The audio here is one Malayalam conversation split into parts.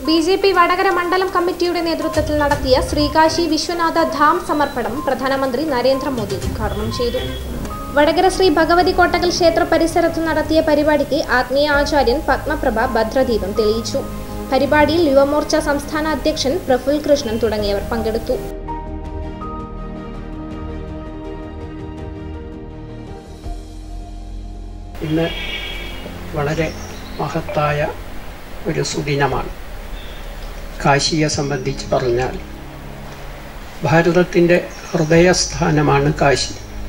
ബി ജെ പി വടകര മണ്ഡലം കമ്മിറ്റിയുടെ നേതൃത്വത്തിൽ നടത്തിയ ശ്രീകാശി വിശ്വനാഥ ധാം സമർപ്പണം പ്രധാനമന്ത്രി നരേന്ദ്രമോദി ഉദ്ഘാടനം ചെയ്തു വടകര ശ്രീ ഭഗവതി കോട്ടകൽ ക്ഷേത്ര പരിസരത്ത് നടത്തിയ പരിപാടിക്ക് ആത്മീയ ആചാര്യൻ പത്മപ്രഭ ഭദ്രദീപം തെളിയിച്ചു പരിപാടിയിൽ യുവമോർച്ച സംസ്ഥാന അധ്യക്ഷൻ പ്രഫുൽ കൃഷ്ണൻ തുടങ്ങിയവർ പങ്കെടുത്തു ഇന്ന് വളരെ മഹത്തായ ഒരു സുദിനമാണ് കാശിയെ സംബന്ധിച്ച് പറഞ്ഞാൽ ഭാരതത്തിൻ്റെ ഹൃദയസ്ഥാനമാണ് കാശി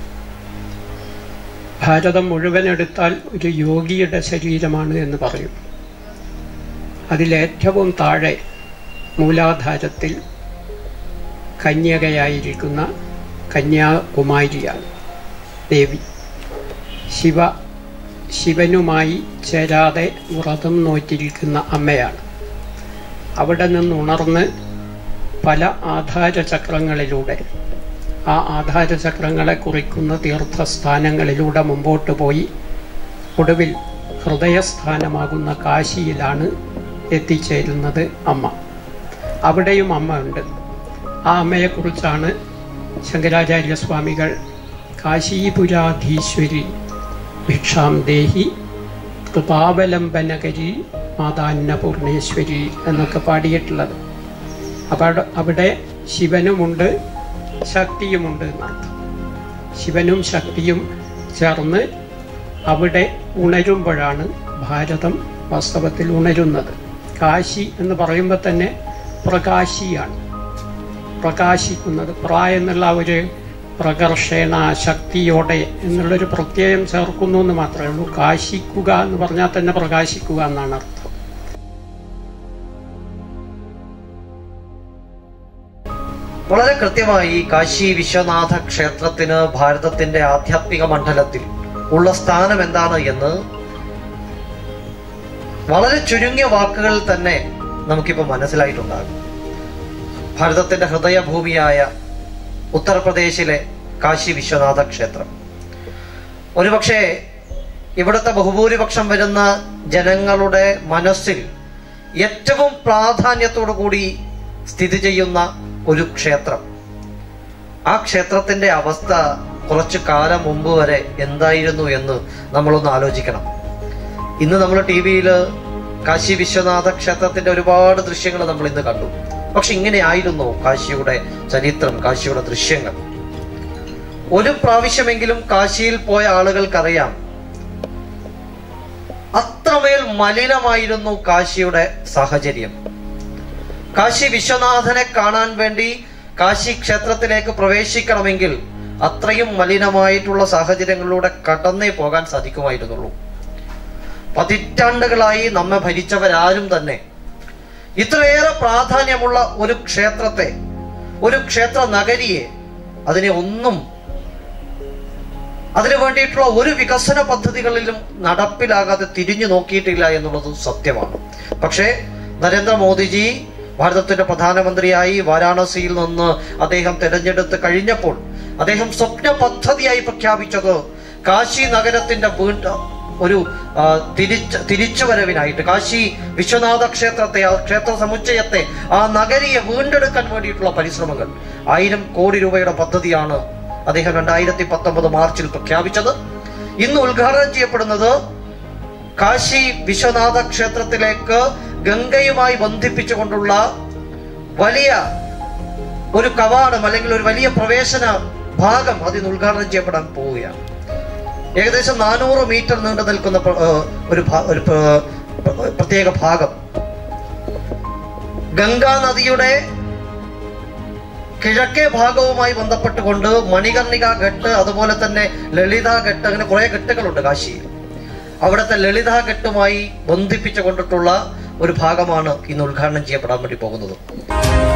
ഭാരതം മുഴുവൻ എടുത്താൽ ഒരു യോഗിയുടെ ശരീരമാണ് എന്ന് പറയും അതിലേറ്റവും താഴെ മൂലാധാരത്തിൽ കന്യകയായിരിക്കുന്ന കന്യാകുമാരിയാണ് ദേവി ശിവ ശിവനുമായി ചേരാതെ വ്രതം നോറ്റിരിക്കുന്ന അമ്മയാണ് അവിടെ നിന്നുണർന്ന് പല ആധാരചക്രങ്ങളിലൂടെ ആ ആധാരചക്രങ്ങളെ കുറിക്കുന്ന തീർത്ഥസ്ഥാനങ്ങളിലൂടെ മുമ്പോട്ട് പോയി ഒടുവിൽ ഹൃദയസ്ഥാനമാകുന്ന കാശിയിലാണ് എത്തിച്ചേരുന്നത് അമ്മ അവിടെയും അമ്മ ഉണ്ട് ആ അമ്മയെക്കുറിച്ചാണ് ശങ്കരാചാര്യസ്വാമികൾ കാശീപുരാധീശ്വരി ഭിക്ഷാം ദേഹി കൃപാവലംബനകരി മാതാന്നപൂർണേശ്വരി എന്നൊക്കെ പാടിയിട്ടുള്ളത് അപ്പോൾ അവിടെ- അവിടെ ശിവനുമുണ്ട് ശക്തിയുമുണ്ട് എന്നർത്ഥം ശിവനും ശക്തിയും ചേർന്ന് അവിടെ ഉണരുമ്പോഴാണ് ഭാരതം വാസ്തവത്തിൽ ഉണരുന്നത് കാശി എന്ന് പറയുമ്പോൾ തന്നെ പ്രകാശിയാണ് പ്രകാശിക്കുന്നത് പ്ര എന്നുള്ള ഒരു പ്രകർഷേണ ശക്തിയോടെ എന്നുള്ളൊരു പ്രത്യയം ചേർക്കുന്നു എന്ന് മാത്രമേ ഉള്ളൂ കാശിക്കുക എന്ന് പറഞ്ഞാൽ തന്നെ പ്രകാശിക്കുക എന്നാണ് അർത്ഥം വളരെ കൃത്യമായി കാശി വിശ്വനാഥ ക്ഷേത്രത്തിന് ഭാരതത്തിന്റെ ആധ്യാത്മിക മണ്ഡലത്തിൽ ഉള്ള സ്ഥാനം എന്താണ് എന്ന് വളരെ ചുരുങ്ങിയ വാക്കുകളിൽ തന്നെ നമുക്കിപ്പോൾ മനസ്സിലായിട്ടുണ്ടാകും ഭാരതത്തിന്റെ ഹൃദയഭൂമിയായ ഉത്തർപ്രദേശിലെ കാശി വിശ്വനാഥ ക്ഷേത്രം ഒരുപക്ഷെ ഇവിടുത്തെ ബഹുഭൂരിപക്ഷം വരുന്ന ജനങ്ങളുടെ മനസ്സിൽ ഏറ്റവും പ്രാധാന്യത്തോടു കൂടി സ്ഥിതി ചെയ്യുന്ന ഒരു ക്ഷേത്രം ആ ക്ഷേത്രത്തിന്റെ അവസ്ഥ കുറച്ചു കാലം മുമ്പ് വരെ എന്തായിരുന്നു എന്ന് നമ്മളൊന്ന് ആലോചിക്കണം ഇന്ന് നമ്മൾ ടി വിയിൽ കാശി വിശ്വനാഥ ക്ഷേത്രത്തിന്റെ ഒരുപാട് ദൃശ്യങ്ങൾ നമ്മൾ ഇന്ന് കണ്ടു പക്ഷെ ഇങ്ങനെയായിരുന്നു കാശിയുടെ ചരിത്രം കാശിയുടെ ദൃശ്യങ്ങൾ ഒരു പ്രാവശ്യമെങ്കിലും കാശിയിൽ പോയ ആളുകൾക്കറിയാം അത്രമേൽ മലിനമായിരുന്നു കാശിയുടെ സാഹചര്യം കാശി വിശ്വനാഥനെ കാണാൻ വേണ്ടി കാശി ക്ഷേത്രത്തിലേക്ക് പ്രവേശിക്കണമെങ്കിൽ അത്രയും മലിനമായിട്ടുള്ള സാഹചര്യങ്ങളിലൂടെ കടന്നേ പോകാൻ സാധിക്കുമായിരുന്നുള്ളൂ പതിറ്റാണ്ടുകളായി നമ്മെ ഭരിച്ചവരാരും തന്നെ ഇത്രയേറെ പ്രാധാന്യമുള്ള ഒരു ക്ഷേത്രത്തെ ഒരു ക്ഷേത്ര നഗരിയെ അതിനെ ഒന്നും അതിനു വേണ്ടിയിട്ടുള്ള ഒരു വികസന പദ്ധതികളിലും നടപ്പിലാകാതെ തിരിഞ്ഞു നോക്കിയിട്ടില്ല എന്നുള്ളത് സത്യമാണ് പക്ഷേ നരേന്ദ്രമോദിജി ഭാരതത്തിന്റെ പ്രധാനമന്ത്രിയായി വാരാണസിയിൽ നിന്ന് അദ്ദേഹം തെരഞ്ഞെടുത്ത് കഴിഞ്ഞപ്പോൾ അദ്ദേഹം സ്വപ്ന പദ്ധതിയായി പ്രഖ്യാപിച്ചത് കാശി നഗരത്തിന്റെ വീണ്ട ഒരു ആ, തിരിച്ച് തിരിച്ചുവരവിനായിട്ട് കാശി വിശ്വനാഥ ക്ഷേത്രത്തെ ആ ക്ഷേത്ര സമുച്ചയത്തെ ആ നഗരിയെ വീണ്ടെടുക്കാൻ വേണ്ടിയിട്ടുള്ള പരിശ്രമങ്ങൾ ആയിരം കോടി രൂപയുടെ പദ്ധതിയാണ് അദ്ദേഹം രണ്ടായിരത്തി പത്തൊമ്പത് മാർച്ചിൽ പ്രഖ്യാപിച്ചത് ഇന്ന് ഉദ്ഘാടനം ചെയ്യപ്പെടുന്നത് കാശി വിശ്വനാഥ ക്ഷേത്രത്തിലേക്ക് ഗംഗയുമായി ബന്ധിപ്പിച്ചുകൊണ്ടുള്ള വലിയ ഒരു കവാടം അല്ലെങ്കിൽ ഒരു വലിയ പ്രവേശന ഭാഗം അതിന് ഉദ്ഘാടനം ചെയ്യപ്പെടാൻ പോവുകയാണ് ഏകദേശം നാനൂറ് മീറ്റർ നീണ്ടു നിൽക്കുന്ന പ്ര- ഏർ ഒരു ഭാ- ഒരു പ്ര- പ്ര- പ്രത്യേക ഭാഗം ഗംഗാ നദിയുടെ കിഴക്കേ ഭാഗവുമായി ബന്ധപ്പെട്ടുകൊണ്ട് മണികർണിക ഘട്ട് അതുപോലെ തന്നെ ലളിത ഘട്ട് അങ്ങനെ കുറെ ഘട്ടുകളുണ്ട് കാശിയിൽ അവിടുത്തെ ലളിത ഘട്ടുമായി ബന്ധിപ്പിച്ചു കൊണ്ടിട്ടുള്ള ഒരു ഭാഗമാണ് ഇന്ന് ഉദ്ഘാടനം ചെയ്യപ്പെടാൻ വേണ്ടി പോകുന്നത്